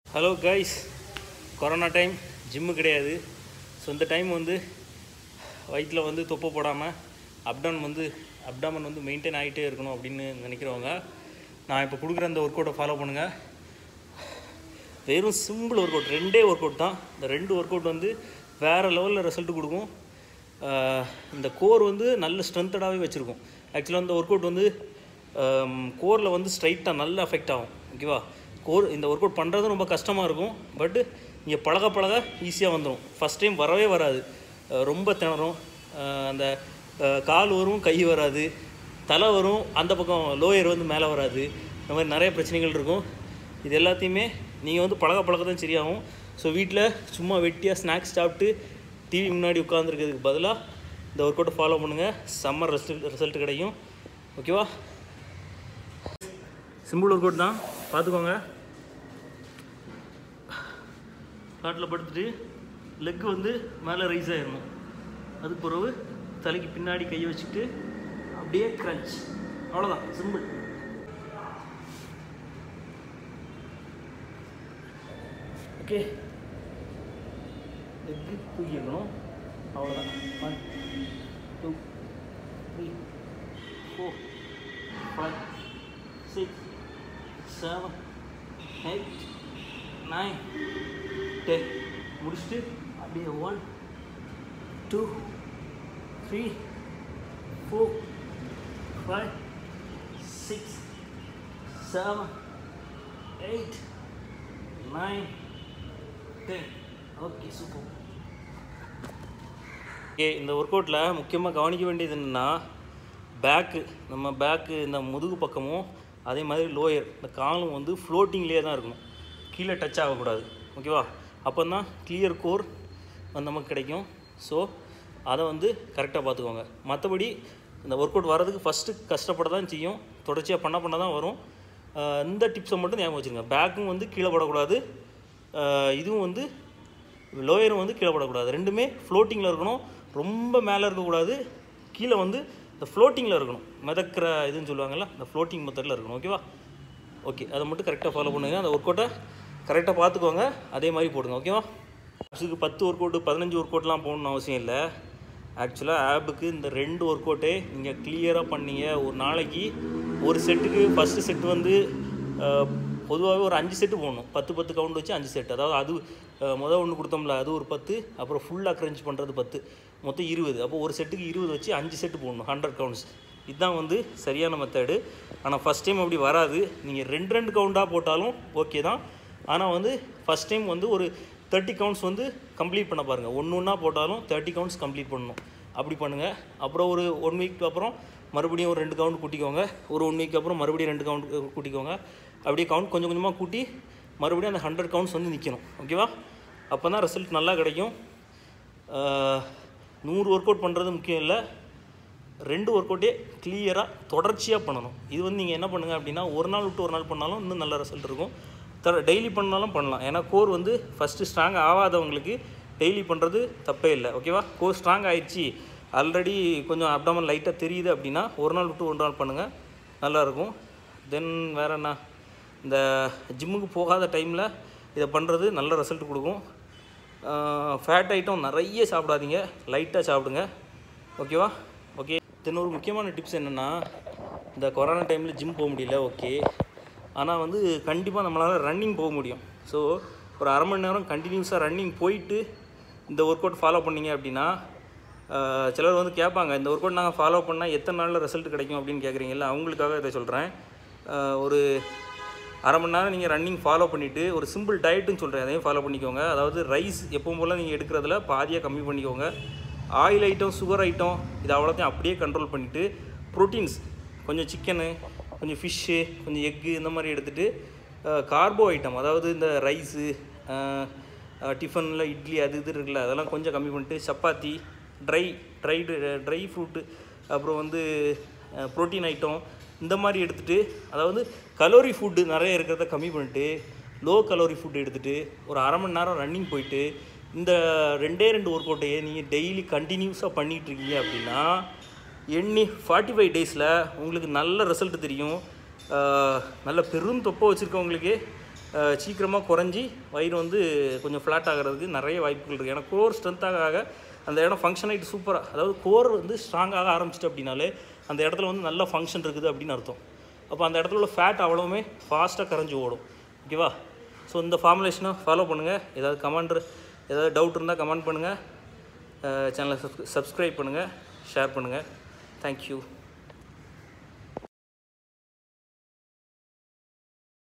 hello guys corona time gym கிடையாது so இந்த time வந்து வயிற்றில் வந்து தொப்பை போடாமல் அப்டான் வந்து அப்டாமன் வந்து மெயின்டைன் ஆகிட்டே இருக்கணும் அப்படின்னு நினைக்கிறவங்க நான் இப்போ கொடுக்குற இந்த ஒர்க் அவுட்டை ஃபாலோ பண்ணுங்கள் வெறும் சிம்பிள் ஒர்க் அவுட் ரெண்டே ஒர்க் அவுட் தான் இந்த ரெண்டு ஒர்க் அவுட் வந்து வேறு லெவலில் ரிசல்ட் கொடுக்கும் ஆஹ் இந்த கோர் வந்து நல்ல ஸ்ட்ரென்த்தடாகவே வச்சுருக்கும் ஆக்சுவலாக இந்த ஒர்க் அவுட் வந்து கோரில் வந்து ஸ்ட்ரைட்டாக நல்ல அஃபெக்ட் ஆகும் ஓகேவா கோர் இந்த ஒர்க் அவுட் பண்ணுறது ரொம்ப கஷ்டமாக இருக்கும் பட்டு இங்கே பழக பழக ஈஸியாக வந்துடும் ஃபஸ்ட் டைம் வரவே வராது ஆஹ் ரொம்ப திணறும் ஆஹ் அந்த ஆஹ் கால் வரும் கை வராது தலை வரும் அந்த பக்கம் லோயர் வந்து மேலே வராது இந்த மாதிரி நிறைய பிரச்சனைகள் இருக்கும் இது எல்லாத்தையுமே நீங்கள் வந்து பழக பழக தான் சரியாகும் ஸோ வீட்டில் சும்மா வெட்டியாக ஸ்நாக்ஸ் சாப்பிட்டு டிவி முன்னாடி உட்காந்துருக்கிறதுக்கு பதிலாக இந்த ஒர்க் அவுட்டை ஃபாலோ பண்ணுங்கள் செம்ம ரிசல்ட் ரிசல்ட் கிடைக்கும் ஓகேவா சிம்பிள் ஒர்க் அவுட் தான் பார்த்துக்கோங்க காட்டில் படுத்துட்டு லெக் வந்து மேலே ரைஸ் ஆயிடணும் அதுக்கு பிறகு தலைக்கு பின்னாடி கையை வச்சுக்கிட்டு அப்படியே க்ரன்ச் அவ்வளோதான் சிம்பிள் ஓகே லெக்கு தூக்கிடணும் அவ்வளோதான் one two three four five six seven eight nine ten முடிச்சுட்டு அப்படியே one two three four five six seven eight nine ten okay super okay இந்த ஒர்க் அவுட்டில் முக்கியமாக கவனிக்க வேண்டியது என்னென்னா பேக்கு நம்ம பேக்கு இந்த முதுகு பக்கமும் அதே மாதிரி லோயர் இந்த காலும் வந்து ஃப்ளோட்டிங்லேயே தான் இருக்கணும் கீழே டச் ஆகக்கூடாது ஓகேவா அப்போ தான் கிளியர் கோர் வந்து நமக்கு கிடைக்கும் ஸோ அதை வந்து கரெக்டாக பார்த்துக்கோங்க மற்றபடி இந்த ஒர்க் அவுட் வர்றதுக்கு ஃபஸ்ட்டு கஷ்டப்பட தான் செய்யும் தொடர்ச்சியாக பண்ண பண்ண தான் வரும் ஆஹ் இந்த டிப்ஸை மட்டும் ஞாபகம் வச்சுருங்க பேக்கும் வந்து கீழே படக்கூடாது ஆஹ் இதுவும் வந்து லோயரும் வந்து கீழே படக்கூடாது ரெண்டுமே ஃப்ளோட்டிங்கில் இருக்கணும் ரொம்ப மேலே இருக்கக்கூடாது கீழே வந்து இந்த ஃப்ளோட்டிங்கில் இருக்கணும் மிதக்கிற இதுன்னு சொல்லுவாங்கல்ல இந்த ஃப்ளோட்டிங் மெத்தடில் இருக்கணும் ஓகேவா ஓகே அதை மட்டும் கரெக்டாக ஃபாலோ பண்ணுங்கள் அந்த ஒர்க் அவுட்டை கரெக்டாக பார்த்துக்கோங்க அதே மாதிரி போடுங்க ஓகேவா ஆப்ஸுக்கு பத்து ஒர்க் அவுட்டு பதினஞ்சு ஒர்க் அவுட்லாம் போகணும்னு அவசியம் இல்லை ஆக்சுவலாக ஆப்புக்கு இந்த ரெண்டு ஒர்க் அவுட்டே நீங்கள் கிளியராக பண்ணீங்க ஒரு நாளைக்கு ஒரு செட்டுக்கு ஃபஸ்ட்டு செட்டு வந்து பொதுவாகவே ஒரு அஞ்சு செட்டு போடணும் பத்து பத்து கவுண்ட் வச்சு அஞ்சு செட் அதாவது அது அஹ், மொதல் ஒன்று கொடுத்தோம்ல அது ஒரு பத்து அப்புறம் ஃபுல்லாக க்ரன்ச் பண்ணுறது பத்து மொத்தம் இருபது அப்போ ஒரு செட்டுக்கு இருபது வச்சு அஞ்சு செட்டு போடணும் ஹண்ட்ரட் கவுண்ட்ஸ் இதுதான் வந்து சரியான மெத்தடு ஆனால் ஃபஸ்ட் டைம் அப்படி வராது நீங்கள் ரெண்டு ரெண்டு கவுண்டாக போட்டாலும் ஓகே தான் ஆனால் வந்து ஃபஸ்ட் டைம் வந்து ஒரு தேர்ட்டி கவுண்ட்ஸ் வந்து கம்ப்ளீட் பண்ண பாருங்கள் ஒன்று ஒன்றா போட்டாலும் தேர்ட்டி கவுண்ட்ஸ் கம்ப்ளீட் பண்ணணும் அப்படி பண்ணுங்கள் அப்புறம் ஒரு ஒன் வீக் அப்புறம் மறுபடியும் ஒரு ரெண்டு கவுண்ட் கூட்டிக்கோங்க ஒரு ஒன் வீக் அப்புறம் மறுபடியும் ரெண்டு கவுண்ட் கூட்டிக்கோங்க அப்படியே கவுண்ட் கொஞ்சம் கொஞ்சமாக கூட்டி மறுபடியும் அந்த ஹண்ட்ரட் கவுண்ட்ஸ் வந்து நிற்கணும் ஓகேவா அப்போ தான் ரிசல்ட் நல்லா கிடைக்கும் ஆஹ், நூறு ஒர்க் அவுட் பண்ணுறது முக்கியம் இல்லை ரெண்டு ஒர்க் அவுட்டே கிளியராக தொடர்ச்சியாக பண்ணணும் இது வந்து நீங்கள் என்ன பண்ணுங்கள் அப்படின்னா ஒரு நாள் விட்டு ஒரு நாள் பண்ணாலும் இன்னும் நல்ல ரிசல்ட் இருக்கும் த டெய்லி பண்ணாலும் பண்ணலாம் ஏன்னா கோர் வந்து ஃபஸ்ட்டு ஸ்ட்ராங் ஆகாதவங்களுக்கு டெய்லி பண்ணுறது தப்பே இல்லை ஓகேவா கோர் ஸ்ட்ராங் ஆயிடுச்சு ஆல்ரெடி கொஞ்சம் அப்டாமன் லைட்டாக தெரியுது அப்படின்னா ஒரு நாள் விட்டு ஒரு நாள் பண்ணுங்கள் நல்லாயிருக்கும் தென் வேறு என்ன இந்த ஜிம்முக்கு போகாத டைமில் இதை பண்ணுறது நல்ல ரிசல்ட் கொடுக்கும் ஃபேட் ஐட்டம் நிறைய சாப்பிடாதீங்க லைட்டாக சாப்பிடுங்க ஓகேவா ஓகே தென் ஒரு முக்கியமான டிப்ஸ் என்னென்னா இந்த கொரோனா டைமில் ஜிம் போக முடியல ஓகே ஆனால் வந்து கண்டிப்பாக நம்மளால் ரன்னிங் போக முடியும் ஸோ ஒரு அரை மணி நேரம் கண்டினியூஸாக ரன்னிங் போயிட்டு இந்த ஒர்க் அவுட் ஃபாலோ பண்ணீங்க அப்படின்னா ஆஹ், சிலர் வந்து கேட்பாங்க இந்த ஒர்க் அவுட் நாங்கள் ஃபாலோ பண்ணால் எத்தனை நாளில் ரிசல்ட் கிடைக்கும் அப்படின்னு கேட்குறீங்கல்ல அவங்களுக்காக இதை சொல்கிறேன் ஒரு அரை மணி நேரம் நீங்கள் ரன்னிங் ஃபாலோ பண்ணிவிட்டு ஒரு சிம்பிள் டயட்டுன்னு சொல்கிறேன் அதையும் ஃபாலோ பண்ணிக்கோங்க அதாவது ரைஸ் எப்பவும் போல் நீங்கள் எடுக்கிறதுல பாதியாக கம்மி பண்ணிக்கோங்க ஆயில் ஐட்டம் சுகர் ஐட்டம் இது அவ்வளோத்தையும் அப்படியே கண்ட்ரோல் பண்ணிவிட்டு ப்ரோட்டீன்ஸ் கொஞ்சம் சிக்கனு கொஞ்சம் ஃபிஷ்ஷு கொஞ்சம் எக்கு இந்த மாதிரி எடுத்துகிட்டு கார்போ ஐட்டம் அதாவது இந்த ரைஸு டிஃபனில் இட்லி அது இது இருக்குல்ல அதெல்லாம் கொஞ்சம் கம்மி பண்ணிட்டு chapati dry dried dry fruit அப்புறம் வந்து ப்ரோட்டீன் ஐட்டம் இந்த மாதிரி எடுத்துகிட்டு அதாவது கலோரி ஃபுட்டு நிறைய இருக்கிறத கம்மி பண்ணிட்டு லோ கலோரி ஃபுட் எடுத்துகிட்டு ஒரு அரை மணி நேரம் ரன்னிங் போயிட்டு இந்த ரெண்டே ரெண்டு ஒர்க் அவுட்டையே நீங்கள் டெய்லி கண்டினியூஸாக பண்ணிகிட்டு இருக்கீங்க அப்படின்னா எண்ணி ஃபார்ட்டி ஃபைவ் டேஸில் உங்களுக்கு நல்ல ரிசல்ட் தெரியும் ஆஹ் நல்ல பெரும் தொப்பை வச்சுருக்கவங்களுக்கு சீக்கிரமாக குறைஞ்சி வயிறு வந்து கொஞ்சம் ஃப்ளாட் ஆகிறதுக்கு நிறைய வாய்ப்புகள் இருக்குது ஏன்னா கோர் ஸ்ட்ரென்த்தாக ஆக அந்த இடம் ஃபங்க்ஷன் ஆகிட்டு சூப்பராக அதாவது கோர் வந்து ஸ்ட்ராங்காக ஆரம்பிச்சிட்டு அப்படின்னாலே அந்த இடத்துல வந்து நல்ல ஃபங்க்ஷன் இருக்குது அப்படின்னு அர்த்தம் அப்போ அந்த இடத்துல உள்ள ஃபேட் அவ்வளோவுமே ஃபாஸ்ட்டாக கரைஞ்சி ஓடும் ஓகேவா ஸோ இந்த ஃபார்முலேஷனை ஃபாலோ பண்ணுங்கள் ஏதாவது கமெண்ட் ஏதாவது டவுட் இருந்தால் கமெண்ட் பண்ணுங்கள் சேனலை சப்ஸ்கிரைப் பண்ணுங்கள் ஷேர் பண்ணுங்கள் தேங்க்யூ